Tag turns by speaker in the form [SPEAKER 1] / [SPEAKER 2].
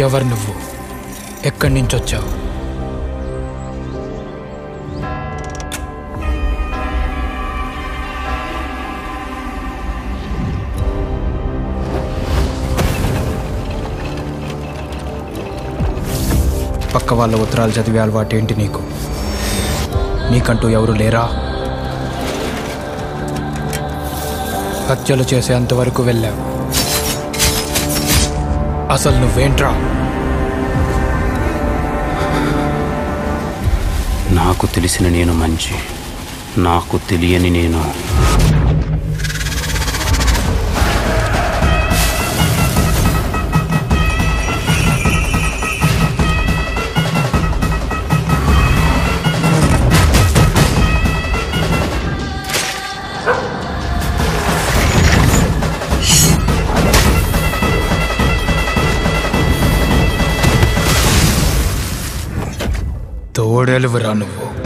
[SPEAKER 1] ఎవరు నువ్వు ఎక్కడి నుంచి వచ్చావు పక్క వాళ్ళ ఉత్తరాలు చదివే అలవాటు ఏంటి నీకు నీకంటూ ఎవరు లేరా హత్యలు చేసేంతవరకు వెళ్ళావు అసలు నువ్వేంట్రా
[SPEAKER 2] నాకు తెలిసిన నేను మంచి నాకు తెలియని నేను
[SPEAKER 1] తోడెలువురా నువ్వు